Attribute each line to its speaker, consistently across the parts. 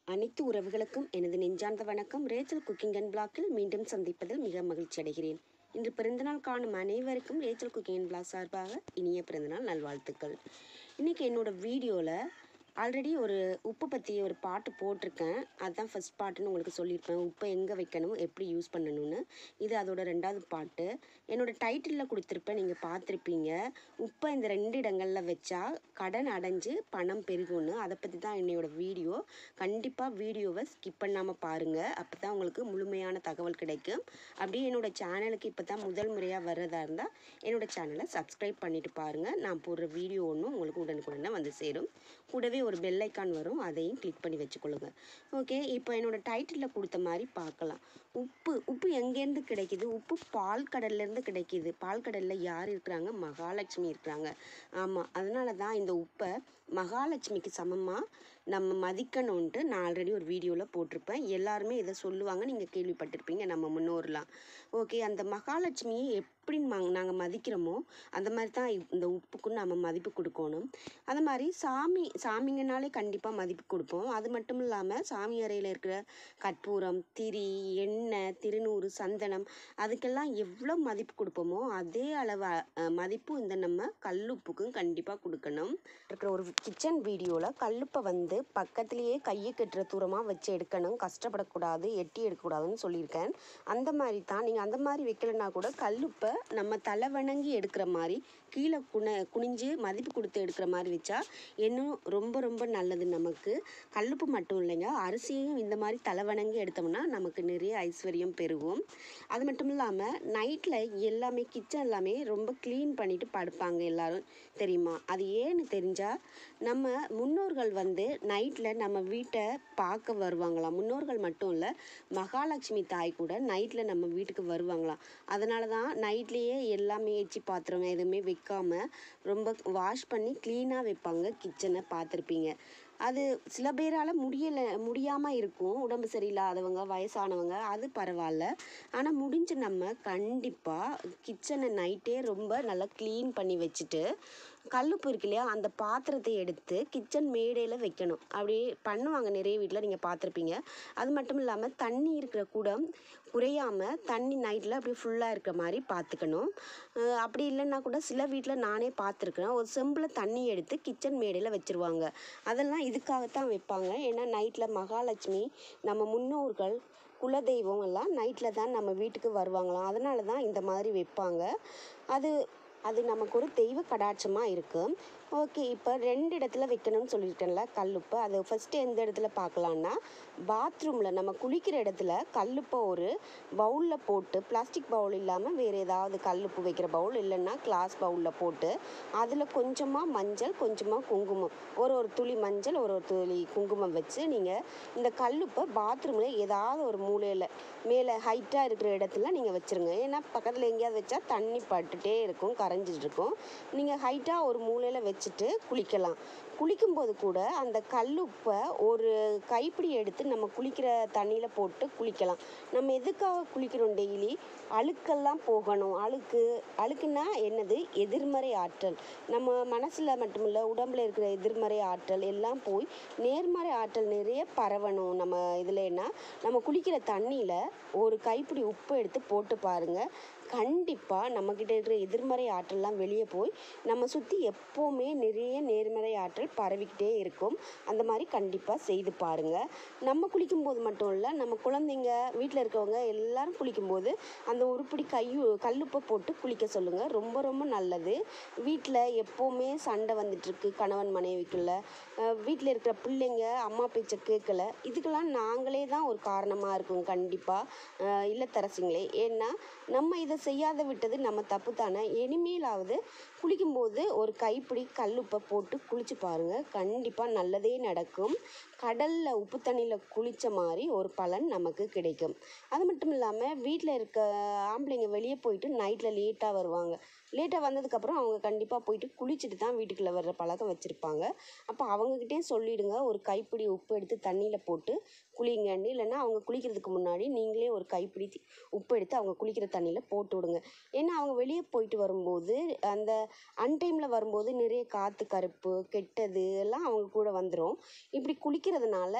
Speaker 1: அனைத்து உறவுகளுக்கும் எனது நெஞ்சார்ந்த வணக்கம் ரேச்சல் குக்கிங் அண்ட் பிளாக்கில் மீண்டும் சந்திப்பதில் மிக மகிழ்ச்சி அடைகிறேன் இன்று பிறந்தநாள் காணும் அனைவருக்கும் ரேச்சல் குக்கிங் அண்ட் பிளாக் சார்பாக இனிய பிறந்தநாள் நல்வாழ்த்துக்கள் இன்றைக்கி என்னோட வீடியோவில் ஆல்ரெடி ஒரு உப்பு பற்றி ஒரு பாட்டு போட்டிருக்கேன் அதுதான் ஃபஸ்ட் பாட்டுன்னு உங்களுக்கு சொல்லியிருப்பேன் உப்பை எங்கே வைக்கணும் எப்படி யூஸ் பண்ணணும்னு இது அதோட ரெண்டாவது பாட்டு என்னோட டைட்டிலில் கொடுத்துருப்பேன் நீங்கள் பார்த்துருப்பீங்க உப்பை இந்த ரெண்டு இடங்களில் வச்சா கடன் அடைஞ்சு பணம் பெருகும்னு அதை பற்றி தான் என்னோட வீடியோ கண்டிப்பாக வீடியோவை ஸ்கிப் பண்ணாமல் பாருங்கள் அப்போ தான் உங்களுக்கு முழுமையான தகவல் கிடைக்கும் அப்படியே என்னோட சேனலுக்கு இப்போ தான் முதல் முறையாக வர்றதா இருந்தால் என்னோட சேனலை சப்ஸ்கிரைப் பண்ணிட்டு பாருங்கள் நான் போடுற வீடியோ ஒன்றும் உங்களுக்கு உடனுக்குடனே வந்து சேரும் கூடவே ஒரு பெல் ஐக்கான் வரும் அதையும் கிளிக் பண்ணி வச்சுக்கொள்ளுங்க ஓகே இப்போ என்னோட டைட்டிலில் கொடுத்த மாதிரி பார்க்கலாம் உப்பு உப்பு எங்கேருந்து கிடைக்குது உப்பு பால் கடல்லேருந்து கிடைக்கிது பால் கடலில் யார் இருக்கிறாங்க மகாலட்சுமி இருக்கிறாங்க ஆமாம் அதனால தான் இந்த உப்பை மகாலட்சுமிக்கு சமமாக நம்ம மதிக்கணுன்ட்டு நான் ஆல்ரெடி ஒரு வீடியோவில் போட்டிருப்பேன் எல்லாருமே இதை சொல்லுவாங்க நீங்கள் கேள்விப்பட்டிருப்பீங்க நம்ம முன்னோர்லாம் ஓகே அந்த மகாலட்சுமியை எப்படி நாங்கள் மதிக்கிறோமோ அந்த மாதிரி தான் இந்த உப்புக்கும் நம்ம மதிப்பு கொடுக்கணும் அது மாதிரி சாமி சாமிங்கனாலே கண்டிப்பாக மதிப்பு கொடுப்போம் அது மட்டும் இல்லாமல் சாமி அறையில் இருக்கிற கற்பூரம் திரி எண்ணெய் திருநூறு சந்தனம் அதுக்கெல்லாம் எவ்வளோ மதிப்பு கொடுப்போமோ அதே அளவு அஹ், மதிப்பு இந்த நம்ம கல்லுப்புக்கும் கண்டிப்பாக கொடுக்கணும் இருக்கிற ஒரு கிச்சன் வீடியோவில் கல்லுப்பை வந்து பக்கத்துலேயே கையை கட்டுற தூரமாக வச்சு எடுக்கணும் கஷ்டப்படக்கூடாது எட்டி எடுக்கக்கூடாதுன்னு சொல்லியிருக்கேன் அந்த மாதிரி தான் நீங்கள் அந்த மாதிரி வைக்கலைன்னா கூட கல்லுப்பை நம்ம தலை வணங்கி எடுக்கிற மாதிரி கீழே குன குனிஞ்சு மதிப்பு கொடுத்து எடுக்கிற மாதிரி வச்சா இன்னும் ரொம்ப ரொம்ப நல்லது நமக்கு கல்லுப்பு மட்டும் இல்லைங்க அரிசியையும் இந்த மாதிரி தலை வணங்கி எடுத்தோம்னா நமக்கு நிறைய ஐஸ்வர்யம் பெருகும் அது மட்டும் இல்லாமல் நைட்டில் எல்லாமே கிச்சன் எல்லாமே ரொம்ப க்ளீன் பண்ணிட்டு படுப்பாங்க எல்லாரும் தெரியுமா அது ஏன்னு தெரிஞ்சால் நம்ம முன்னோர்கள் வந்து நைட்டில் நம்ம வீட்டை பார்க்க வருவாங்களாம் முன்னோர்கள் மட்டும் இல்லை மகாலட்சுமி தாய் கூட நைட்டில் நம்ம வீட்டுக்கு வருவாங்களாம் அதனால தான் நைட்லேயே எல்லாமே எச்சி பாத்திரம் எதுவுமே வைக்காம ரொம்ப வாஷ் பண்ணி க்ளீனாக வைப்பாங்க கிச்சனை பார்த்துருப்பீங்க அது சில பேரால் முடியலை முடியாமல் இருக்கும் உடம்பு சரியில்லாதவங்க வயசானவங்க அது பரவாயில்ல ஆனால் முடிஞ்சு நம்ம கண்டிப்பாக கிச்சனை நைட்டே ரொம்ப நல்லா க்ளீன் பண்ணி வச்சுட்டு கல்லுப்பு இருக்கு இல்லையா அந்த பாத்திரத்தை எடுத்து கிச்சன் மேடையில் வைக்கணும் அப்படி பண்ணுவாங்க நிறைய வீட்டில் நீங்கள் பார்த்துருப்பீங்க அது மட்டும் இல்லாமல் தண்ணி இருக்கிற குடம் குறையாமல் தண்ணி நைட்டில் அப்படியே ஃபுல்லாக இருக்கிற மாதிரி பார்த்துக்கணும் அஹ் அப்படி இல்லைன்னா கூட சில வீட்டில் நானே பார்த்துருக்குறேன் ஒரு செம்பில் தண்ணி எடுத்து கிச்சன் மேடையில் வச்சுருவாங்க அதெல்லாம் இதுக்காகத்தான் வைப்பாங்க ஏன்னா நைட்டில் மகாலட்சுமி நம்ம முன்னோர்கள் குலதெய்வம் எல்லாம் நைட்டில் தான் நம்ம வீட்டுக்கு வருவாங்களாம் அதனால தான் இந்த மாதிரி வைப்பாங்க அது அது நமக்கு ஒரு தெய்வ கடாட்சமாக இருக்குது ஓகே இப்போ ரெண்டு இடத்துல வைக்கணும்னு சொல்லியிருக்கேன்ல கல்லுப்பு அது ஃபஸ்ட்டு எந்த இடத்துல பார்க்கலான்னா பாத்ரூமில் நம்ம குளிக்கிற இடத்துல கல்லுப்பை ஒரு பவுலில் போட்டு பிளாஸ்டிக் பவுல் இல்லாமல் வேறு ஏதாவது கல்லுப்பு வைக்கிற பவுல் இல்லைன்னா கிளாஸ் பவுலில் போட்டு அதில் கொஞ்சமாக மஞ்சள் கொஞ்சமாக குங்குமம் ஒரு ஒரு துளி மஞ்சள் ஒரு ஒரு துளி குங்குமம் வச்சு நீங்கள் இந்த கல்லுப்பை பாத்ரூமில் ஏதாவது ஒரு மூலையில் மேலே ஹைட்டாக இருக்கிற இடத்துல நீங்கள் வச்சுருங்க ஏன்னா பக்கத்தில் எங்கேயாவது வச்சா தண்ணி பட்டுட்டே இருக்கும் கரைஞ்சிட்டு இருக்கும் நீங்கள் ஹைட்டாக ஒரு மூலையில் வச்சுட்டு குளிக்கலாம் குளிக்கும்போது கூட அந்த கல்லுப்பை ஒரு கைப்பிடி எடுத்து நம்ம குளிக்கிற தண்ணியில் போட்டு குளிக்கலாம் நம்ம எதுக்காக குளிக்கிறோம் டெய்லி அழுக்கெல்லாம் போகணும் அழுக்கு அழுக்குன்னா என்னது எதிர்மறை ஆற்றல் நம்ம மனசில் மட்டுமில்ல உடம்புல இருக்கிற எதிர்மறை ஆற்றல் எல்லாம் போய் நேர்மறை ஆற்றல் நிறைய பரவணும் நம்ம இதுலன்னா நம்ம குளிக்கிற தண்ணியில் ஒரு கைப்பிடி உப்பு எடுத்து போட்டு பாருங்கள் கண்டிப்பாக நம்மக்கிட்ட இருக்கிற எதிர்மறை ஆற்றல்லாம் வெளியே போய் நம்ம சுற்றி எப்போவுமே நிறைய நேர்மறை ஆற்றல் பரவிக்கிட்டே இருக்கும் அந்த மாதிரி கண்டிப்பாக செய்து பாருங்கள் நம்ம குளிக்கும்போது மட்டும் இல்லை நம்ம குழந்தைங்க வீட்டில் இருக்கவங்க எல்லாரும் குளிக்கும்போது அந்த உருப்படி கையு கல்லுப்பை போட்டு குளிக்க சொல்லுங்கள் ரொம்ப ரொம்ப நல்லது வீட்டில் எப்போவுமே சண்டை வந்துட்டுருக்கு கணவன் மனைவிக்குள்ள வீட்டில் இருக்கிற பிள்ளைங்க அம்மா பேச்சை கேட்கல இதுக்கெல்லாம் நாங்களே தான் ஒரு காரணமாக இருக்கும் கண்டிப்பாக இல்லத்தரசிங்களே ஏன்னா நம்ம இதை செய்யாத விட்டது நம்ம தப்பு தானே இனிமேலாவது குளிக்கும்போது ஒரு கைப்பிடி கல்லுப்பை போட்டு குளிச்சு பாருங்கள் கண்டிப்பாக நல்லதே நடக்கும் கடலில் உப்பு தண்ணியில் குளித்த மாதிரி ஒரு பலன் நமக்கு கிடைக்கும் அது மட்டும் இல்லாமல் வீட்டில் இருக்க ஆம்பளைங்க வெளியே போயிட்டு நைட்டில் லேட்டாக வருவாங்க லேட்டாக வந்ததுக்கப்புறம் அவங்க கண்டிப்பாக போயிட்டு குளிச்சுட்டு தான் வீட்டுக்குள்ளே வர்ற பழக்கம் வச்சுருப்பாங்க அப்போ அவங்கக்கிட்டே சொல்லிவிடுங்க ஒரு கைப்பிடி உப்பு எடுத்து தண்ணியில் போட்டு குளிங்கன்னு இல்லைன்னா அவங்க குளிக்கிறதுக்கு முன்னாடி நீங்களே ஒரு கைப்பிடி தி- உப்பு எடுத்து அவங்க குளிக்கிற தண்ணியில் போட்டு விடுங்க ஏன்னா அவங்க வெளியே போயிட்டு வரும்போது அந்த அன்டைமில் வரும்போது நிறைய காற்று கருப்பு கெட்டது எல்லாம் அவங்க கூட வந்துடும் இப்படி குளிக்கிறதுனால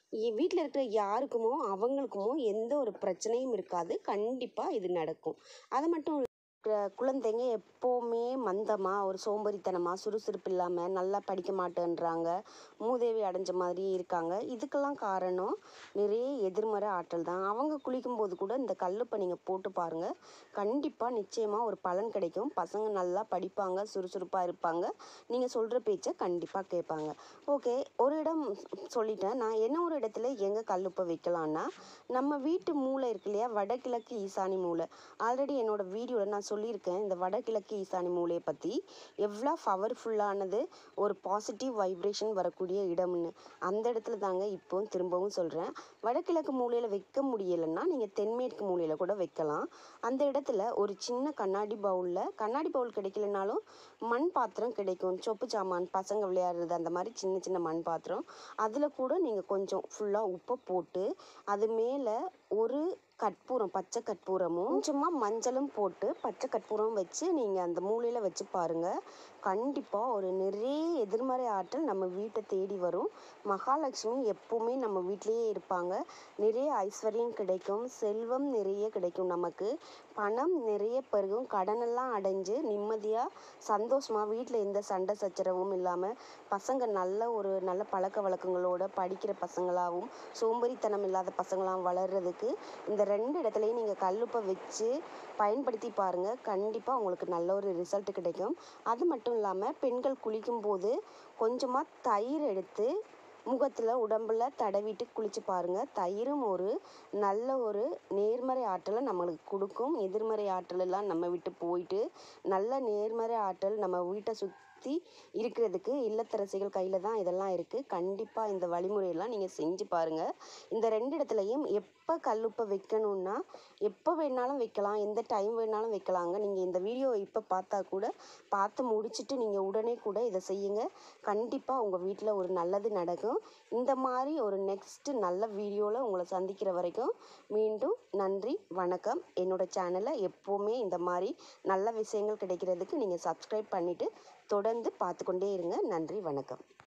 Speaker 1: வீட்டில் இருக்கிற யாருக்குமோ அவங்களுக்குமோ எந்த ஒரு பிரச்சனையும் இருக்காது கண்டிப்பாக இது நடக்கும் அது மட்டும் இல்ல, குழந்தைங்க எப்போவுமே மந்தமாக ஒரு சோம்பேறித்தனமாக சுறுசுறுப்பு இல்லாமல் நல்லா படிக்க மாட்டேன்றாங்க மூதேவி அடைஞ்ச மாதிரி இருக்காங்க இதுக்கெல்லாம் காரணம் நிறைய எதிர்மறை ஆற்றல் தான் அவங்க குளிக்கும்போது கூட இந்த கல்லுப்பை நீங்கள் போட்டு பாருங்கள் கண்டிப்பாக நிச்சயமாக ஒரு பலன் கிடைக்கும் பசங்க நல்லா படிப்பாங்க சுறுசுறுப்பாக இருப்பாங்க நீங்கள் சொல்கிற பேச்சை கண்டிப்பாக கேட்பாங்க ஓகே ஒரு இடம் சொல்லிட்டேன் நான் என்ன ஒரு இடத்துல எங்கே கல்லுப்பை வைக்கலான்னா நம்ம வீட்டு மூளை இருக்கு இல்லையா வடகிழக்கு ஈசானி மூளை ஆல்ரெடி என்னோட வீடியோவில் நான் சொல்லியிருக்கேன் இந்த வடகிழக்கு ஈசானி மூலையை பற்றி எவ்வளோ பவர்ஃபுல்லானது ஒரு பாசிட்டிவ் வைப்ரேஷன் வரக்கூடிய இடம்னு அந்த இடத்துல தாங்க இப்போ திரும்பவும் சொல்கிறேன் வடகிழக்கு மூலையில் வைக்க முடியலைன்னா நீங்கள் தென்மேற்கு மூலையில் கூட வைக்கலாம் அந்த இடத்துல ஒரு சின்ன கண்ணாடி பவுலில் கண்ணாடி பவுல் கிடைக்கலனாலும் மண் பாத்திரம் கிடைக்கும் சொப்பு சாமான் பசங்க விளையாடுறது அந்த மாதிரி சின்ன சின்ன மண் பாத்திரம் அதில் கூட நீங்கள் கொஞ்சம் ஃபுல்லாக உப்பை போட்டு அது மேலே ஒரு கற்பூரம் பச்சை கற்பூரமும் கொஞ்சமாக மஞ்சளும் போட்டு பச்சை கற்பூரம் வச்சு நீங்கள் அந்த மூலையில் வச்சு பாருங்கள் கண்டிப்பாக ஒரு நிறைய எதிர்மறை ஆற்றல் நம்ம வீட்டை தேடி வரும் மகாலட்சுமி எப்போவுமே நம்ம வீட்டிலேயே இருப்பாங்க நிறைய ஐஸ்வர்யம் கிடைக்கும் செல்வம் நிறைய கிடைக்கும் நமக்கு பணம் நிறைய பெருகும் கடனெல்லாம் அடைஞ்சு நிம்மதியாக சந்தோஷமாக வீட்டில் எந்த சண்டை சச்சரவும் இல்லாமல் பசங்க நல்ல ஒரு நல்ல பழக்க வழக்கங்களோட படிக்கிற பசங்களாகவும் சோம்பேறித்தனம் இல்லாத பசங்களாகவும் வளர்கிறதுக்கு இந்த ரெண்டு இடத்துலையும் நீங்கள் கல்லுப்பை வச்சு பயன்படுத்தி பாருங்கள் கண்டிப்பாக உங்களுக்கு நல்ல ஒரு ரிசல்ட் கிடைக்கும் அது மட்டும் இல்லாமல் பெண்கள் குளிக்கும்போது கொஞ்சமாக தயிர் எடுத்து முகத்தில் உடம்புல தடவிட்டு குளிச்சு பாருங்கள் தயிரும் ஒரு நல்ல ஒரு நேர்மறை ஆற்றலை நம்மளுக்கு கொடுக்கும் எதிர்மறை ஆற்றல் எல்லாம் நம்ம விட்டு போயிட்டு நல்ல நேர்மறை ஆற்றல் நம்ம வீட்டை சுற்றி இருக்கிறதுக்கு இல்லத்தரசிகள் கையில் தான் இதெல்லாம் இருக்குது கண்டிப்பாக இந்த வழிமுறையெல்லாம் நீங்கள் செஞ்சு பாருங்கள் இந்த ரெண்டு இடத்துலையும் எப்போ கல்லுப்பை வைக்கணும்னா எப்போ வேணாலும் வைக்கலாம் எந்த டைம் வேணாலும் வைக்கலாங்க நீங்கள் இந்த வீடியோ இப்போ பார்த்தா கூட பார்த்து முடிச்சுட்டு நீங்கள் உடனே கூட இதை செய்யுங்க கண்டிப்பாக உங்கள் வீட்டில் ஒரு நல்லது நடக்கும் இந்த மாதிரி ஒரு நெக்ஸ்ட்டு நல்ல வீடியோவில் உங்களை சந்திக்கிற வரைக்கும் மீண்டும் நன்றி வணக்கம் என்னோட சேனலை எப்போவுமே இந்த மாதிரி நல்ல விஷயங்கள் கிடைக்கிறதுக்கு நீங்கள் சப்ஸ்கிரைப் பண்ணிவிட்டு தொடர்ந்து பார்த்துக்கொண்டே இருங்க நன்றி வணக்கம்